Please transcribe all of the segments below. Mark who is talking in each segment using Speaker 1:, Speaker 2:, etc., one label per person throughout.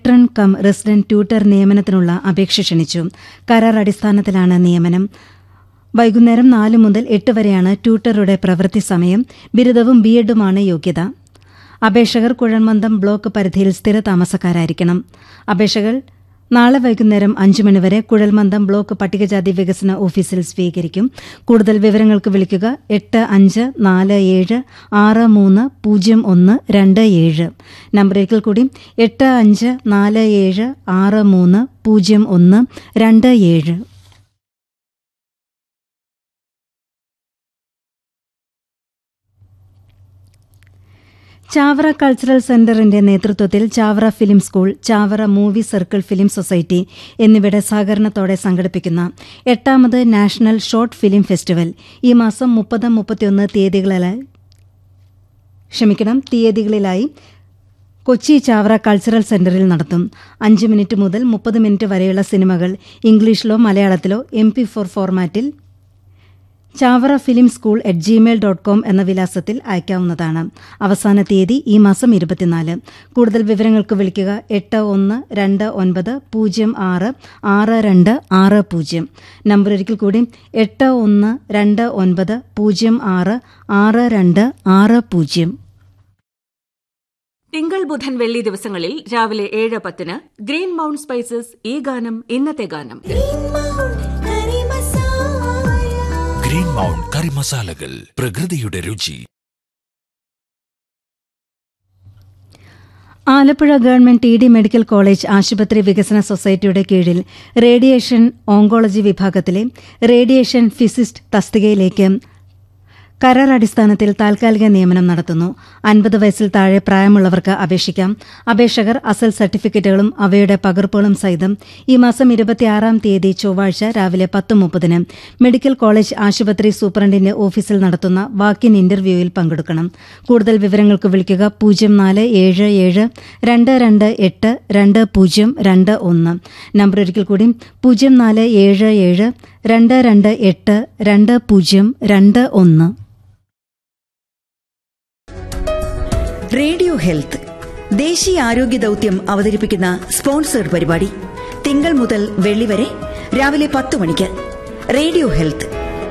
Speaker 1: മെട്രൺ cum resident tutor നിയമനത്തിനുള്ള അപേക്ഷ ക്ഷണിച്ചു കരാർ അടിസ്ഥാനത്തിലാണ് നിയമനം വൈകുന്നേരം നാല് മുതൽ എട്ട് വരെയാണ് ട്യൂട്ടറുടെ പ്രവൃത്തി സമയം ബിരുദവും ബി എഡുമാണ് യോഗ്യത അപേക്ഷകർ കുഴൽമന്ദം ബ്ലോക്ക് പരിധിയിൽ സ്ഥിര താമസക്കാരായിരിക്കണം അപേക്ഷകൾ നാളെ വൈകുന്നേരം അഞ്ചു മണിവരെ കുഴൽമന്ദം ബ്ലോക്ക് പട്ടികജാതി വികസന ഓഫീസിൽ സ്വീകരിക്കും കൂടുതൽ വിവരങ്ങൾക്ക് വിളിക്കുക എട്ട് അഞ്ച് നാല് ഏഴ് ആറ് മൂന്ന് പൂജ്യം ഒന്ന് രണ്ട് ഏഴ് നമ്പറേക്കിൽ കൂടി എട്ട് അഞ്ച് നാല് ഏഴ് ആറ് മൂന്ന് പൂജ്യം ഒന്ന് രണ്ട് ഏഴ് ചാവറ കൾച്ചറൽ സെന്ററിന്റെ നേതൃത്വത്തിൽ Chavara film school Chavara movie circle film society എന്നിവയുടെ സഹകരണത്തോടെ സംഘടിപ്പിക്കുന്ന എട്ടാമത് നാഷണൽ ഷോർട്ട് ഫിലിം ഫെസ്റ്റിവൽ ഈ മാസം മുപ്പത് മുപ്പത്തിയൊന്ന് തീയതികളിലായി ക്ഷമിക്കണം തീയതികളിലായി കൊച്ചി ചാവറ കൾച്ചറൽ സെന്ററിൽ നടത്തും അഞ്ച് മിനിറ്റ് മുതൽ മുപ്പത് മിനിറ്റ് വരെയുള്ള സിനിമകൾ ഇംഗ്ലീഷിലോ മലയാളത്തിലോ എം പി ഫോർ ഫോർമാറ്റിൽ Chavara film school at Gmail dot com എന്ന വിലാസത്തിൽ അയക്കാവുന്നതാണ് അവസാന തീയതി ഈ മാസം ഇരുപത്തിനാല് കൂടുതൽ വിവരങ്ങൾക്ക് വിളിക്കുക എട്ട് ഒന്ന് രണ്ട് ഒൻപത് പൂജ്യം ആറ് ആറ് രണ്ട് ആറ് പൂജ്യം നമ്പർ ഒരിക്കൽ കൂടി എട്ട് ഒന്ന് രണ്ട് ഒൻപത് പൂജ്യം ആറ് ആറ് രണ്ട് ആറ് പൂജ്യം
Speaker 2: തിങ്കൾ ബുധൻ വെള്ളി ദിവസങ്ങളിൽ രാവിലെ ഏഴ് പത്തിന് ഗ്രീൻ മൗണ്ട് സ്പൈസസ് ഈ ഗാനം ഇന്നത്തെ ഗാനം
Speaker 3: ഗ്രീൻ മൗണ്ട് കറി മസാലകൾ പ്രകൃതിയുടെ രുചി
Speaker 1: Alappuzha government T D medical college ആശുപത്രി വികസന സൊസൈറ്റിയുടെ കീഴിൽ റേഡിയേഷൻ ഓങ്കോളജി വിഭാഗത്തിലെ റേഡിയേഷൻ ഫിസിസ്റ്റ് തസ്തികയിലേക്ക് കരാർ അടിസ്ഥാനത്തിൽ താൽക്കാലിക നിയമനം നടത്തുന്നു അൻപത് വയസ്സിൽ താഴെ പ്രായമുള്ളവർക്ക് അപേക്ഷിക്കാം അപേക്ഷകർ അസൽ സർട്ടിഫിക്കറ്റുകളും അവയുടെ പകർപ്പുകളും സഹിതം ഈ മാസം ഇരുപത്തിയാറാം തീയതി ചൊവ്വാഴ്ച രാവിലെ പത്ത് മുപ്പതിന് മെഡിക്കൽ കോളേജ് ആശുപത്രി സൂപ്രണ്ടിന്റെ ഓഫീസിൽ നടത്തുന്ന വാക്കിൻ ഇന്റർവ്യൂവിൽ പങ്കെടുക്കണം കൂടുതൽ വിവരങ്ങൾക്ക് വിളിക്കുക പൂജ്യം നാല് ഏഴ് ഏഴ് രണ്ട് രണ്ട് എട്ട് രണ്ട് പൂജ്യം രണ്ട് ഒന്ന് നമ്പർ ഒരിക്കൽ കൂടി പൂജ്യം നാല് ഏഴ് ഏഴ് രണ്ട് രണ്ട് എട്ട് രണ്ട് പൂജ്യം രണ്ട് ഒന്ന്
Speaker 4: റേഡിയോ ഹെൽത്ത് ദേശീയ ആരോഗ്യ ദൗത്യം അവതരിപ്പിക്കുന്ന സ്പോൺസേഡ് പരിപാടി തിങ്കൾ മുതൽ വെള്ളി വരെ രാവിലെ പത്ത് മണിക്ക് റേഡിയോ ഹെൽത്ത്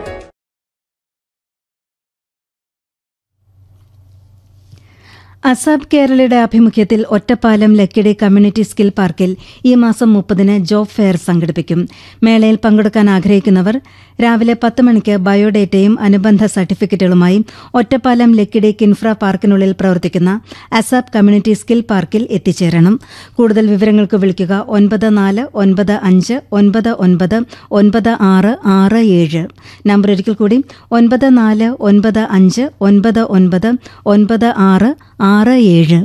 Speaker 1: അസാബ് കേരളയുടെ ആഭിമുഖ്യത്തിൽ ഒറ്റപ്പാലം ലക്കിടി കമ്മ്യൂണിറ്റി സ്കിൽ പാർക്കിൽ ഈ മാസം മുപ്പതിന് ജോബ് ഫെയർ സംഘടിപ്പിക്കും മേളയിൽ പങ്കെടുക്കാൻ ആഗ്രഹിക്കുന്നവർ രാവിലെ പത്ത് മണിക്ക് ബയോഡേറ്റയും അനുബന്ധ സർട്ടിഫിക്കറ്റുകളുമായി ഒറ്റപ്പാലം ലക്കിടി കിൻഫ്ര പാർക്കിനുള്ളിൽ പ്രവർത്തിക്കുന്ന അസാബ് കമ്മ്യൂണിറ്റി സ്കിൽ പാർക്കിൽ എത്തിച്ചേരണം കൂടുതൽ വിവരങ്ങൾക്ക് വിളിക്കുക ഒൻപത് നാല് ഒൻപത് അഞ്ച് ഒൻപത് ഒൻപത് ഒൻപത് ആറ് ആറ് ഏഴ് നമ്പർ ഒരിക്കൽ കൂടി ഒൻപത് നാല് ഒൻപത് അഞ്ച് ഒൻപത് ഒൻപത് ഒൻപത് ആറ് ആറ് ഏഴ്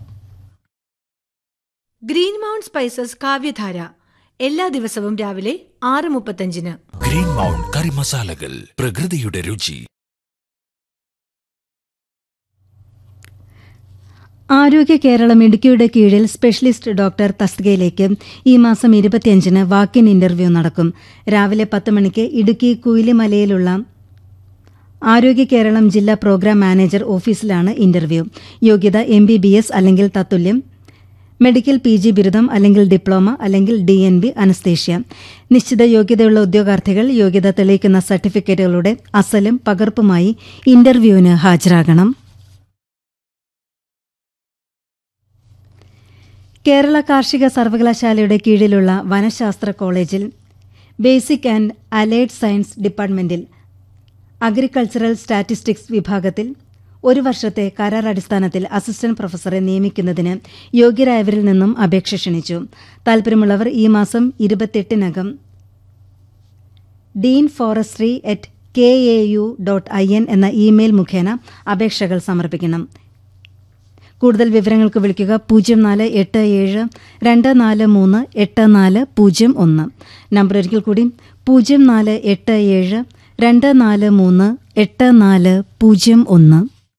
Speaker 5: ഗ്രീൻ മൗണ്ട് സ്പൈസസ് കാവ്യധാര എല്ലാ ദിവസവും രാവിലെ ആറ് മുപ്പത്തഞ്ചിന്
Speaker 3: ഗ്രീൻ മൗണ്ട് കറി മസാലകൾ പ്രകൃതിയുടെ രുചി
Speaker 1: ആരോഗ്യ കേരളം ഇടുക്കിയുടെ കീഴിൽ സ്പെഷ്യലിസ്റ്റ് ഡോക്ടർ തസ്തികയിലേക്ക് ഈ മാസം ഇരുപത്തിയഞ്ചിന് വാക്കിൻ ഇന്റർവ്യൂ നടക്കും രാവിലെ പത്ത് മണിക്ക് ഇടുക്കി കുയിലിമലയിലുള്ള ആരോഗ്യ കേരളം ജില്ലാ പ്രോഗ്രാം മാനേജർ ഓഫീസിലാണ് ഇന്റർവ്യൂ യോഗ്യത എം ബി ബി എസ് അല്ലെങ്കിൽ തത്തുല്യം മെഡിക്കൽ പി ജി ബിരുദം അല്ലെങ്കിൽ ഡിപ്ലോമ അല്ലെങ്കിൽ ഡി എൻ ബി അനസ്തേഷ്യ നിശ്ചിത യോഗ്യതയുള്ള ഉദ്യോഗാർത്ഥികൾ യോഗ്യത തെളിയിക്കുന്ന സർട്ടിഫിക്കറ്റുകളുടെ അസലും പകർപ്പുമായി ഇന്റർവ്യൂവിന് ഹാജരാകണം കേരള കാർഷിക സർവകലാശാലയുടെ കീഴിലുള്ള വനശാസ്ത്ര കോളേജിൽ ബേസിക് ആൻഡ് അലൈഡ് സയൻസ് ഡിപ്പാർട്ട്മെന്റിൽ അഗ്രികൾച്ചറൽ സ്റ്റാറ്റിസ്റ്റിക്സ് വിഭാഗത്തിൽ ഒരു വർഷത്തെ കരാർ അടിസ്ഥാനത്തിൽ അസിസ്റ്റന്റ് പ്രൊഫസറെ നിയമിക്കുന്നതിന് യോഗ്യരായവരിൽ നിന്നും അപേക്ഷ ക്ഷണിച്ചു താൽപര്യമുള്ളവർ ഈ മാസം ഇരുപത്തെട്ടിനകം dean forestry at K A U dot I N എന്ന ഇമെയിൽ മുഖേന അപേക്ഷകൾ സമർപ്പിക്കണം കൂടുതൽ വിവരങ്ങൾക്ക് വിളിക്കുക പൂജ്യം നാല് എട്ട് ഏഴ് രണ്ട് നാല് മൂന്ന് എട്ട് നാല് പൂജ്യം ഒന്ന് നമ്പർ ഒരിക്കൽ കൂടി പൂജ്യം നാല് എട്ട് ഏഴ് രണ്ട് നാല് മൂന്ന് എട്ട് നാല് പൂജ്യം ഒന്ന്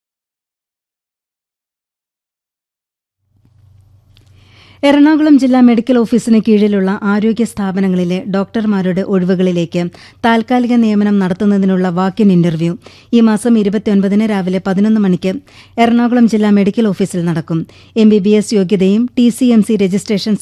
Speaker 1: എറണാകുളം ജില്ലാ മെഡിക്കൽ ഓഫീസിന് കീഴിലുള്ള ആരോഗ്യ സ്ഥാപനങ്ങളിലെ ഡോക്ടർമാരുടെ ഒഴിവുകളിലേക്ക് താൽക്കാലിക നിയമനം നടത്തുന്നതിനുള്ള വാക്കിൻ ഇന്റർവ്യൂ ഈ മാസം ഇരുപത്തിയൊൻപതിന് രാവിലെ പതിനൊന്ന് മണിക്ക് എറണാകുളം ജില്ലാ മെഡിക്കൽ ഓഫീസിൽ നടക്കും എം ബി ബി എസ് യോഗ്യതയും T C M C registration